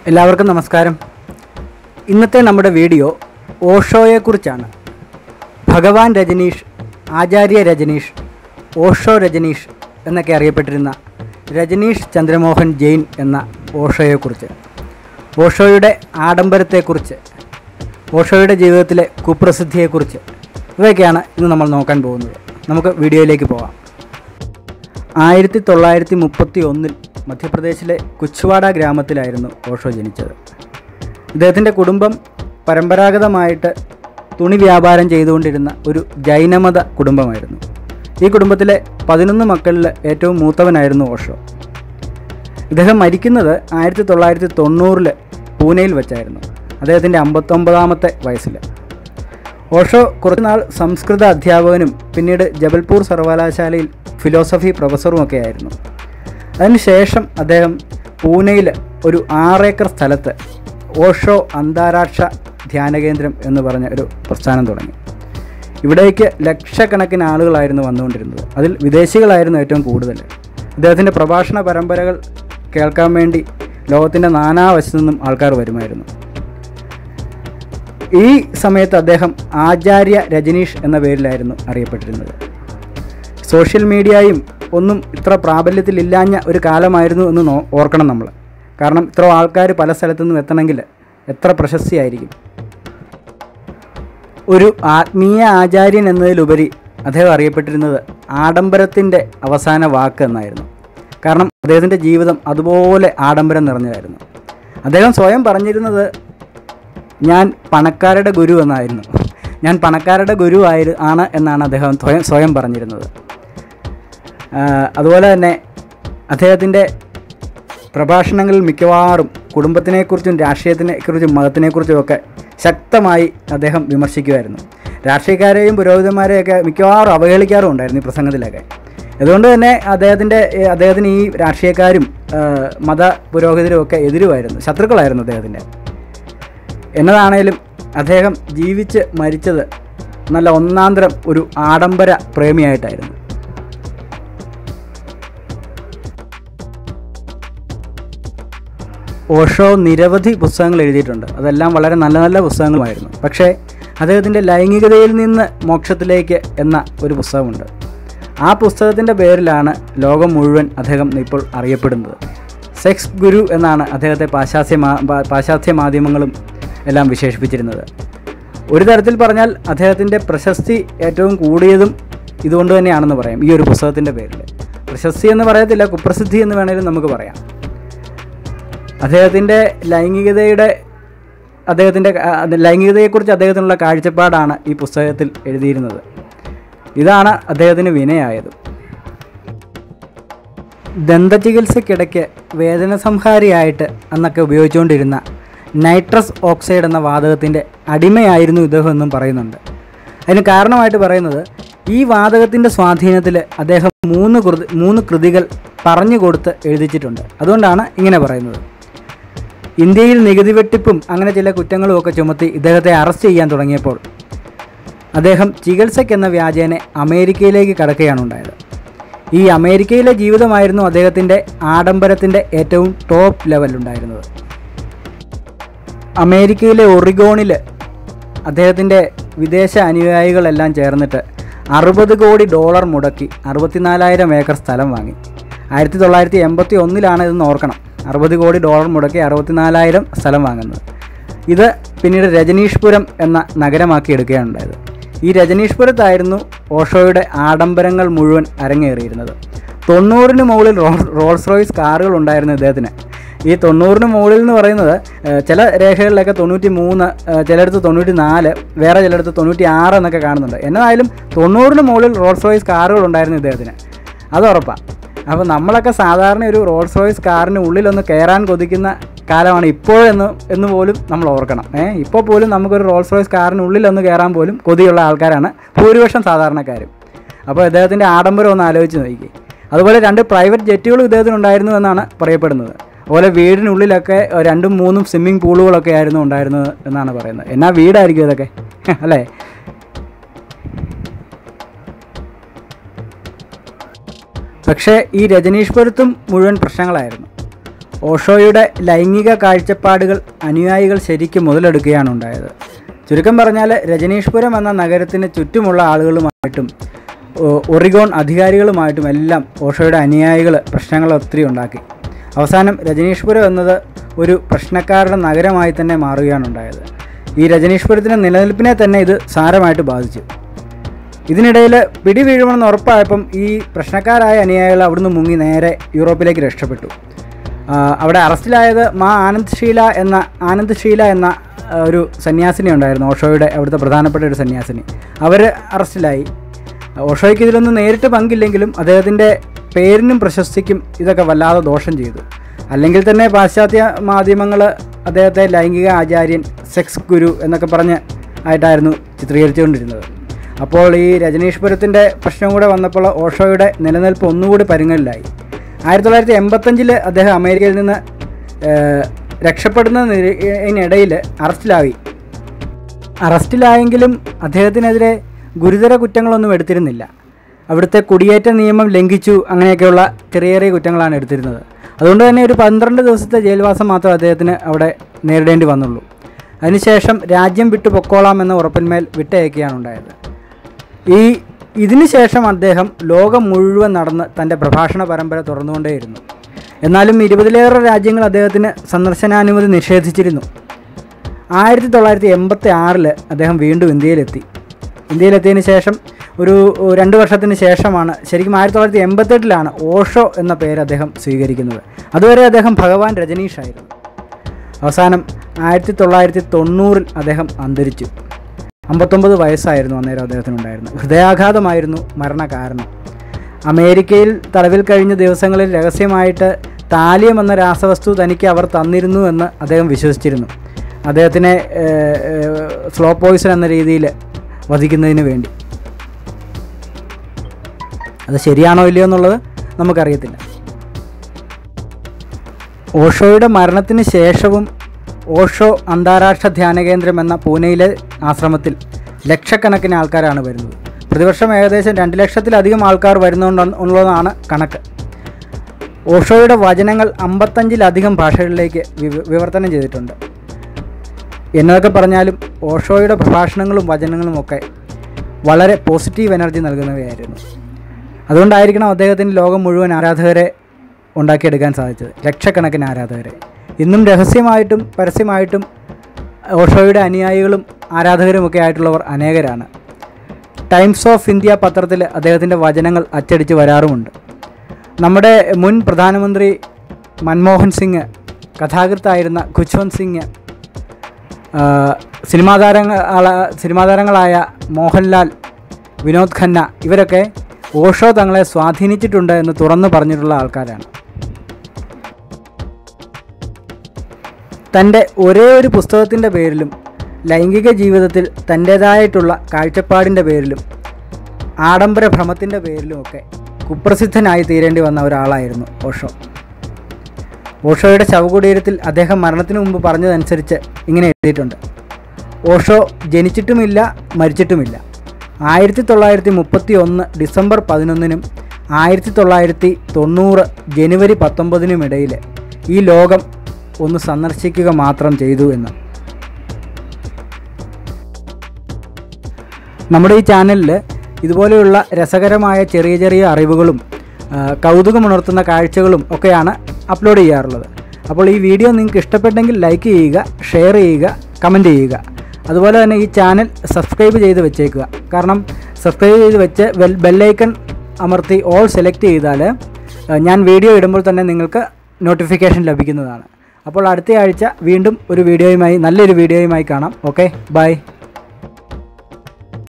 എല്ലാവർക്കും നമസ്കാരം ഇന്നത്തെ നമ്മുടെ വീഡിയോ ഓഷോയെക്കുറിച്ചാണ് ഭഗവാൻ രജനീഷ് ആചാര്യ രജനീഷ് ഓഷോ രജനീഷ് എന്നൊക്കെ അറിയപ്പെട്ടിരുന്ന രജനീഷ് ചന്ദ്രമോഹൻ ജെയിൻ എന്ന ഓഷോയെക്കുറിച്ച് ഓഷോയുടെ ആഡംബരത്തെക്കുറിച്ച് ഓഷോയുടെ ജീവിതത്തിലെ കുപ്രസിദ്ധിയെക്കുറിച്ച് ഇവയൊക്കെയാണ് ഇന്ന് നമ്മൾ നോക്കാൻ പോകുന്നത് നമുക്ക് വീഡിയോയിലേക്ക് പോകാം ആയിരത്തി തൊള്ളായിരത്തി മുപ്പത്തി ഒന്നിൽ മധ്യപ്രദേശിലെ കുച്ച്വാഡ ഗ്രാമത്തിലായിരുന്നു ഓഷോ ജനിച്ചത് ഇദ്ദേഹത്തിൻ്റെ കുടുംബം പരമ്പരാഗതമായിട്ട് തുണി വ്യാപാരം ചെയ്തുകൊണ്ടിരുന്ന ഒരു ജൈനമത കുടുംബമായിരുന്നു ഈ കുടുംബത്തിലെ പതിനൊന്ന് മക്കളിൽ ഏറ്റവും മൂത്തവനായിരുന്നു ഓഷോ ഇദ്ദേഹം മരിക്കുന്നത് ആയിരത്തി തൊള്ളായിരത്തി തൊണ്ണൂറിൽ പൂനെയിൽ വെച്ചായിരുന്നു അദ്ദേഹത്തിൻ്റെ അമ്പത്തൊമ്പതാമത്തെ വയസ്സിൽ ഓഷോ കുറച്ചുനാൾ സംസ്കൃത അധ്യാപകനും പിന്നീട് ജബൽപൂർ സർവകലാശാലയിൽ ഫിലോസഫി പ്രൊഫസറുമൊക്കെ ആയിരുന്നു അതിനുശേഷം അദ്ദേഹം പൂനെയിൽ ഒരു ആറേക്കർ സ്ഥലത്ത് ഓഷോ അന്താരാഷ്ട്ര ധ്യാന കേന്ദ്രം എന്ന് പറഞ്ഞ ഒരു പ്രസ്ഥാനം തുടങ്ങി ഇവിടേക്ക് ലക്ഷക്കണക്കിന് ആളുകളായിരുന്നു വന്നുകൊണ്ടിരുന്നത് അതിൽ വിദേശികളായിരുന്നു ഏറ്റവും കൂടുതൽ ഇദ്ദേഹത്തിൻ്റെ പ്രഭാഷണ പരമ്പരകൾ കേൾക്കാൻ വേണ്ടി ലോകത്തിൻ്റെ നാനാവശത്തു നിന്നും ആൾക്കാർ വരുമായിരുന്നു ഈ സമയത്ത് അദ്ദേഹം ആചാര്യ രജനീഷ് എന്ന പേരിലായിരുന്നു അറിയപ്പെട്ടിരുന്നത് സോഷ്യൽ മീഡിയയും ഒന്നും ഇത്ര പ്രാബല്യത്തിലില്ലാഞ്ഞ ഒരു കാലമായിരുന്നു എന്ന് നോ ഓർക്കണം നമ്മൾ കാരണം ഇത്ര ആൾക്കാർ പല സ്ഥലത്തു നിന്നും എത്തണമെങ്കിൽ എത്ര പ്രശസ്തിയായിരിക്കും ഒരു ആത്മീയ ആചാര്യൻ എന്നതിലുപരി അദ്ദേഹം അറിയപ്പെട്ടിരുന്നത് ആഡംബരത്തിൻ്റെ അവസാന വാക്ക് എന്നായിരുന്നു കാരണം അദ്ദേഹത്തിൻ്റെ ജീവിതം അതുപോലെ ആഡംബരം നിറഞ്ഞതായിരുന്നു അദ്ദേഹം സ്വയം പറഞ്ഞിരുന്നത് ഞാൻ പണക്കാരുടെ ഗുരു എന്നായിരുന്നു ഞാൻ പണക്കാരുടെ ഗുരു ആയിരു ആണ് എന്നാണ് അദ്ദേഹം സ്വയം സ്വയം പറഞ്ഞിരുന്നത് ആ, അതുപോലെ തന്നെ അദ്ദേഹത്തിൻ്റെ പ്രഭാഷണങ്ങളിൽ മിക്കവാറും കുടുംബത്തിനെക്കുറിച്ചും രാഷ്ട്രീയത്തിനെക്കുറിച്ചും മതത്തിനെക്കുറിച്ചും ഒക്കെ ശക്തമായി അദ്ദേഹം വിമർശിക്കുമായിരുന്നു രാഷ്ട്രീയക്കാരെയും പുരോഹിതന്മാരെയൊക്കെ മിക്കവാറും അവഹേളിക്കാറും ഉണ്ടായിരുന്നു ഈ പ്രസംഗത്തിലൊക്കെ അതുകൊണ്ട് തന്നെ അദ്ദേഹത്തിൻ്റെ ഏ, അദ്ദേഹത്തിന് ഈ രാഷ്ട്രീയക്കാരും ആ, മത പുരോഹിതരും ഒക്കെ എതിരുമായിരുന്നു ശത്രുക്കളായിരുന്നു അദ്ദേഹത്തിൻ്റെ എന്നതാണേലും അദ്ദേഹം ജീവിച്ച് മരിച്ചത് നല്ല ഒന്നാന്തരം ഒരു ആഡംബര പ്രേമിയായിട്ടായിരുന്നു ഓഷോ നിരവധി പുസ്തകങ്ങൾ എഴുതിയിട്ടുണ്ട് അതെല്ലാം വളരെ നല്ല നല്ല പുസ്തകങ്ങളുമായിരുന്നു പക്ഷേ അദ്ദേഹത്തിൻ്റെ ലൈംഗികതയിൽ നിന്ന് മോക്ഷത്തിലേക്ക് എന്ന ഒരു പുസ്തകമുണ്ട് ആ പുസ്തകത്തിൻ്റെ പേരിലാണ് ലോകം മുഴുവൻ അദ്ദേഹം ഇപ്പോൾ അറിയപ്പെടുന്നത് സെക്സ് ഗുരു എന്നാണ് അദ്ദേഹത്തെ പാശ്ചാത്യ മാ- പാ- പാശ്ചാത്യ മാധ്യമങ്ങളും എല്ലാം വിശേഷിപ്പിച്ചിരുന്നത് ഒരു തരത്തിൽ പറഞ്ഞാൽ അദ്ദേഹത്തിൻ്റെ പ്രശസ്തി ഏറ്റവും കൂടിയതും ഇതുകൊണ്ട് തന്നെയാണെന്ന് പറയാം ഈ ഒരു പുസ്തകത്തിൻ്റെ പേരിൽ പ്രശസ്തി എന്ന് പറയത്തില്ല കുപ്രസിദ്ധി എന്ന് വേണമെങ്കിലും നമുക്ക് പറയാം അദ്ദേഹത്തിൻ്റെ ലൈംഗികതയുടെ അദ്ദേഹത്തിൻ്റെ ആ, ലൈംഗികതയെക്കുറിച്ച് അദ്ദേഹത്തിനുള്ള കാഴ്ചപ്പാടാണ് ഈ പുസ്തകത്തിൽ എഴുതിയിരുന്നത് ഇതാണ് അദ്ദേഹത്തിന് വിനയായത് ദന്തചികിത്സയ്ക്കിടയ്ക്ക് വേദനസംഹാരിയായിട്ട് അന്നൊക്കെ ഉപയോഗിച്ചുകൊണ്ടിരുന്ന നൈട്രസ് ഓക്സൈഡ് എന്ന വാതകത്തിൻ്റെ അടിമയായിരുന്നു ഇദ്ദേഹം എന്നും പറയുന്നുണ്ട് അതിന് കാരണമായിട്ട് പറയുന്നത് ഈ വാതകത്തിൻ്റെ സ്വാധീനത്തിൽ അദ്ദേഹം മൂന്ന് കൃതി മൂന്ന് കൃതികൾ പറഞ്ഞു കൊടുത്ത് എഴുതിച്ചിട്ടുണ്ട് അതുകൊണ്ടാണ് ഇങ്ങനെ പറയുന്നത് ഇന്ത്യയിൽ നികുതി വെട്ടിപ്പും അങ്ങനെ ചില കുറ്റങ്ങളും ഒക്കെ ചുമത്തി ഇദ്ദേഹത്തെ അറസ്റ്റ് ചെയ്യാൻ തുടങ്ങിയപ്പോൾ അദ്ദേഹം ചികിത്സയ്ക്കെന്ന വ്യാജേനെ അമേരിക്കയിലേക്ക് കടക്കുകയാണ് ഉണ്ടായത് ഈ അമേരിക്കയിലെ ജീവിതമായിരുന്നു അദ്ദേഹത്തിൻ്റെ ആഡംബരത്തിൻ്റെ ഏറ്റവും ടോപ്പ് ലെവലുണ്ടായിരുന്നത് അമേരിക്കയിലെ ഒറിഗോണിൽ അദ്ദേഹത്തിൻ്റെ വിദേശ അനുയായികളെല്ലാം ചേർന്നിട്ട് അറുപത് കോടി ഡോളർ മുടക്കി അറുപത്തിനാലായിരം ഏക്കർ സ്ഥലം വാങ്ങി ആയിരത്തി തൊള്ളായിരത്തി എൺപത്തി ഒന്നിലാണ് ഇതെന്ന് ഓർക്കണം അറുപത് കോടി ഡോളർ മുടക്കി അറുപത്തിനാലായിരം സ്ഥലം വാങ്ങുന്നത് ഇത് പിന്നീട് രജനീഷ്പുരം എന്ന നഗരമാക്കി എടുക്കുകയാണ് ഉണ്ടായത് ഈ രജനീഷ്പുരത്തായിരുന്നു ഓഷോയുടെ ആഡംബരങ്ങൾ മുഴുവൻ അരങ്ങേറിയിരുന്നത് തൊണ്ണൂറിന് മുകളിൽ റോൾ- റോൾസ് റോയ്സ് കാറുകൾ ഉണ്ടായിരുന്നു ഇദ്ദേഹത്തിന് ഈ തൊണ്ണൂറിന് മുകളിൽ എന്ന് പറയുന്നത് ഏഹ്, ചില രേഖകളിലൊക്കെ തൊണ്ണൂറ്റി മൂന്ന് ഏഹ്, ചിലയിടത്ത് തൊണ്ണൂറ്റി നാല് വേറെ ചിലയിടത്ത് തൊണ്ണൂറ്റി ആറ് എന്നൊക്കെ കാണുന്നുണ്ട് എന്നായാലും തൊണ്ണൂറിന് മുകളിൽ റോൾസ് റോയ്സ് കാറുകൾ ഉണ്ടായിരുന്നു ഇദ്ദേഹത്തിന് അത് ഉറപ്പാണ് അപ്പോൾ നമ്മളൊക്കെ സാധാരണ ഒരു റോൾസ് റോയ്സ് കാറിന് ഉള്ളിലൊന്ന് കയറാൻ കൊതിക്കുന്ന കാലമാണ് ഇപ്പോഴെന്ന് എന്ന് പോലും നമ്മൾ ഓർക്കണം ഏഹ് ഇപ്പോൾ പോലും നമുക്കൊരു റോൾസ് റോയ്സ് കാറിന് ഉള്ളിലൊന്ന് കയറാൻ പോലും കൊതിയുള്ള ആൾക്കാരാണ് ഭൂരിപക്ഷം സാധാരണക്കാരും അപ്പോൾ ഇദ്ദേഹത്തിൻ്റെ ആഡംബരം ഒന്ന് ആലോചിച്ച് നോക്കി അതുപോലെ രണ്ട് പ്രൈവറ്റ് ജെറ്റുകളും ഇദ്ദേഹത്തിന് ഉണ്ടായിരുന്നു എന്നാണ് പറയപ്പെടുന്നത് അതുപോലെ വീടിനുള്ളിലൊക്കെ രണ്ടും മൂന്നും സ്വിമ്മിംഗ് പൂളുകളൊക്കെ ആയിരുന്നു ഉണ്ടായിരുന്നത് എന്നാണ് പറയുന്നത് എന്നാ വീടായിരിക്കും ഇതൊക്കെ അല്ലേ പക്ഷേ ഈ രജനീഷ്പുരത്തും മുഴുവൻ പ്രശ്നങ്ങളായിരുന്നു ഓഷോയുടെ ലൈംഗിക കാഴ്ചപ്പാടുകൾ അനുയായികൾ ശരിക്കും മുതലെടുക്കുകയാണ് ഉണ്ടായത് ചുരുക്കം പറഞ്ഞാൽ രജനീഷ്പുരം എന്ന നഗരത്തിന് ചുറ്റുമുള്ള ആളുകളുമായിട്ടും ഒ- ഒറിഗോൺ അധികാരികളുമായിട്ടും എല്ലാം ഓഷോയുടെ അനുയായികൾ പ്രശ്നങ്ങൾ ഒത്തിരി ഉണ്ടാക്കി അവസാനം രജനീഷ്പുരം എന്നത് ഒരു പ്രശ്നക്കാരുടെ നഗരമായി തന്നെ മാറുകയാണ് ഉണ്ടായത് ഈ രജനീഷ്പുരത്തിൻ്റെ നിലനിൽപ്പിനെ തന്നെ ഇത് സാരമായിട്ട് ബാധിച്ചു ഇതിനിടയിൽ പിടി വീഴുമെന്ന് ഉറപ്പായപ്പം ഈ പ്രശ്നക്കാരായ അനുയായികൾ അവിടുന്ന് മുങ്ങി നേരെ യൂറോപ്പിലേക്ക് രക്ഷപ്പെട്ടു ആ, അവിടെ അറസ്റ്റിലായത് മാ ആനന്ദ് ഷീല എന്ന ആനന്ദ് ഷീല എന്ന ആ, ഒരു സന്യാസിനി ഉണ്ടായിരുന്നു ഓഷോയുടെ അവിടുത്തെ പ്രധാനപ്പെട്ട ഒരു സന്യാസിനി അവർ അറസ്റ്റിലായി ഓഷോയ്ക്ക് ഇതിലൊന്നും നേരിട്ട് പങ്കില്ലെങ്കിലും അദ്ദേഹത്തിൻ്റെ പേരിനും പ്രശസ്തിക്കും ഇതൊക്കെ വല്ലാതെ ദോഷം ചെയ്തു അല്ലെങ്കിൽ തന്നെ പാശ്ചാത്യ മാധ്യമങ്ങൾ അദ്ദേഹത്തെ ലൈംഗിക ആചാര്യൻ സെക്സ് ഗുരു എന്നൊക്കെ പറഞ്ഞ് ആയിട്ടായിരുന്നു ചിത്രീകരിച്ചുകൊണ്ടിരുന്നത് അപ്പോൾ ഈ രജനീഷ്പുരത്തിൻ്റെ പ്രശ്നം കൂടെ വന്നപ്പോൾ ഓഷോയുടെ നിലനിൽപ്പ് ഒന്നുകൂടി പരുങ്ങലിലായി ആയിരത്തി തൊള്ളായിരത്തി എൺപത്തഞ്ചിൽ അദ്ദേഹം അമേരിക്കയിൽ നിന്ന് ഏഹ്, രക്ഷപ്പെടുന്നതിനിടയിൽ അറസ്റ്റിലായി അറസ്റ്റിലായെങ്കിലും അദ്ദേഹത്തിനെതിരെ ഗുരുതര കുറ്റങ്ങളൊന്നും എടുത്തിരുന്നില്ല അവിടുത്തെ കുടിയേറ്റ നിയമം ലംഘിച്ചു അങ്ങനെയൊക്കെയുള്ള ചെറിയ ചെറിയ കുറ്റങ്ങളാണ് എടുത്തിരുന്നത് അതുകൊണ്ട് തന്നെ ഒരു പന്ത്രണ്ട് ദിവസത്തെ ജയിൽവാസം മാത്രം അദ്ദേഹത്തിന് അവിടെ നേരിടേണ്ടി വന്നുള്ളൂ അതിനുശേഷം രാജ്യം വിട്ടു പൊക്കോളാം എന്ന ഉറപ്പിന്മേൽ വിട്ടയക്കുകയാണ് ഉണ്ടായത് ഈ ഇതിനു ശേഷം അദ്ദേഹം ലോകം മുഴുവൻ നടന്ന് തൻ്റെ പ്രഭാഷണ പരമ്പര തുറന്നുകൊണ്ടേയിരുന്നു എന്നാലും ഇരുപതിലേറെ രാജ്യങ്ങൾ അദ്ദേഹത്തിന് സന്ദർശനാനുമതി നിഷേധിച്ചിരുന്നു ആയിരത്തി തൊള്ളായിരത്തി എൺപത്തി ആറിൽ അദ്ദേഹം വീണ്ടും ഇന്ത്യയിലെത്തി ഇന്ത്യയിലെത്തിയതിന് ശേഷം ഒരു രണ്ട് വർഷത്തിന് ശേഷമാണ് ശരിക്കും ആയിരത്തി തൊള്ളായിരത്തി എൺപത്തെട്ടിലാണ് ഓഷോ എന്ന പേര് അദ്ദേഹം സ്വീകരിക്കുന്നത് അതുവരെ അദ്ദേഹം ഭഗവാൻ രജനീഷായിരുന്നു അവസാനം ആയിരത്തി തൊള്ളായിരത്തി തൊണ്ണൂറിൽ അദ്ദേഹം അന്തരിച്ചു അമ്പത്തൊമ്പത് വയസ്സായിരുന്നു അന്നേരം അദ്ദേഹത്തിനുണ്ടായിരുന്നത് ഹൃദയാഘാതമായിരുന്നു മരണകാരണം അമേരിക്കയിൽ തടവിൽ കഴിഞ്ഞ ദിവസങ്ങളിൽ രഹസ്യമായിട്ട് താലിയം എന്ന രാസവസ്തു തനിക്ക് അവർ തന്നിരുന്നു എന്ന് അദ്ദേഹം വിശ്വസിച്ചിരുന്നു അദ്ദേഹത്തിനെ സ്ലോ പോയിസൺ എന്ന രീതിയിൽ വധിക്കുന്നതിന് വേണ്ടി അത് ശരിയാണോ ഇല്ലയോ എന്നുള്ളത് നമുക്കറിയത്തില്ല ഓഷോയുടെ മരണത്തിന് ശേഷവും ഓഷോ അന്താരാഷ്ട്ര ധ്യാന കേന്ദ്രം എന്ന പൂനെയിലെ ആശ്രമത്തിൽ ലക്ഷക്കണക്കിന് ആൾക്കാരാണ് വരുന്നത് പ്രതിവർഷം ഏകദേശം രണ്ട് ലക്ഷത്തിലധികം ആൾക്കാർ വരുന്നുണ്ടെന്നുള്ളതാണ് കണക്ക് ഓഷോയുടെ വചനങ്ങൾ അമ്പത്തഞ്ചിലധികം ഭാഷകളിലേക്ക് വിവ- വിവർത്തനം ചെയ്തിട്ടുണ്ട് എന്നതൊക്കെ പറഞ്ഞാലും ഓഷോയുടെ പ്രഭാഷണങ്ങളും വചനങ്ങളും ഒക്കെ വളരെ പോസിറ്റീവ് എനർജി നൽകുന്നവയായിരുന്നു അതുകൊണ്ടായിരിക്കണം അദ്ദേഹത്തിന് ലോകം മുഴുവൻ ആരാധകരെ ഉണ്ടാക്കിയെടുക്കാൻ സാധിച്ചത് ലക്ഷക്കണക്കിന് ആരാധകരെ ഇന്നും രഹസ്യമായിട്ടും പരസ്യമായിട്ടും ഓഷോയുടെ അനുയായികളും ആരാധകരുമൊക്കെ ആയിട്ടുള്ളവർ അനേകരാണ് ടൈംസ് ഓഫ് ഇന്ത്യ പത്രത്തിൽ അദ്ദേഹത്തിൻ്റെ വചനങ്ങൾ അച്ചടിച്ച് വരാറുമുണ്ട് നമ്മുടെ മുൻ പ്രധാനമന്ത്രി മൻമോഹൻ സിംഗ് കഥാകൃത്തായിരുന്ന ഖുശ്വന്ത് സിംഗ് ആ, സിനിമാ താരങ്ങൾ സിനിമാ താരങ്ങളായ മോഹൻലാൽ വിനോദ് ഖന്ന ഇവരൊക്കെ ഓഷോ തങ്ങളെ സ്വാധീനിച്ചിട്ടുണ്ട് എന്ന് തുറന്നു പറഞ്ഞിട്ടുള്ള ആൾക്കാരാണ് തൻ്റെ ഒരേ ഒരു പുസ്തകത്തിൻ്റെ പേരിലും ലൈംഗിക ജീവിതത്തിൽ തൻ്റേതായിട്ടുള്ള കാഴ്ചപ്പാടിൻ്റെ പേരിലും ആഡംബര ഭ്രമത്തിൻ്റെ പേരിലുമൊക്കെ കുപ്രസിദ്ധനായി തീരേണ്ടി വന്ന ഒരാളായിരുന്നു ഓഷോ ഓഷോയുടെ ശവകുടീരത്തിൽ അദ്ദേഹം മരണത്തിന് മുമ്പ് പറഞ്ഞതനുസരിച്ച് ഇങ്ങനെ എഴുതിയിട്ടുണ്ട് ഓഷോ ജനിച്ചിട്ടുമില്ല മരിച്ചിട്ടുമില്ല ആയിരത്തി തൊള്ളായിരത്തി മുപ്പത്തി ഒന്ന് ഡിസംബർ പതിനൊന്നിനും ആയിരത്തി തൊള്ളായിരത്തി തൊണ്ണൂറ് ജനുവരി പത്തൊമ്പതിനും ഇടയിൽ ഈ ലോകം ഒന്ന് സന്ദർശിക്കുക മാത്രം ചെയ്തു എന്ന് നമ്മുടെ ഈ ചാനലിൽ ഇതുപോലെയുള്ള രസകരമായ ചെറിയ ചെറിയ അറിവുകളും ആ, കൗതുകമുണർത്തുന്ന കാഴ്ചകളും ഒക്കെയാണ് അപ്ലോഡ് ചെയ്യാറുള്ളത് അപ്പോൾ ഈ വീഡിയോ നിങ്ങൾക്ക് ഇഷ്ടപ്പെട്ടെങ്കിൽ ലൈക്ക് ചെയ്യുക ഷെയർ ചെയ്യുക കമൻറ്റ് ചെയ്യുക അതുപോലെ തന്നെ ഈ ചാനൽ സബ്സ്ക്രൈബ് ചെയ്ത് വെച്ചേക്കുക കാരണം സബ്സ്ക്രൈബ് ചെയ്ത് വെച്ച് ബെൽ ബെല്ലൈക്കൺ അമർത്തി ഓൾ സെലക്ട് ചെയ്താൽ ആ, ഞാൻ വീഡിയോ ഇടുമ്പോൾ തന്നെ നിങ്ങൾക്ക് നോട്ടിഫിക്കേഷൻ ലഭിക്കുന്നതാണ് അപ്പോൾ അടുത്ത ആഴ്ച വീണ്ടും ഒരു വീഡിയോയുമായി നല്ലൊരു വീഡിയോയുമായി കാണാം ഓക്കെ ബൈ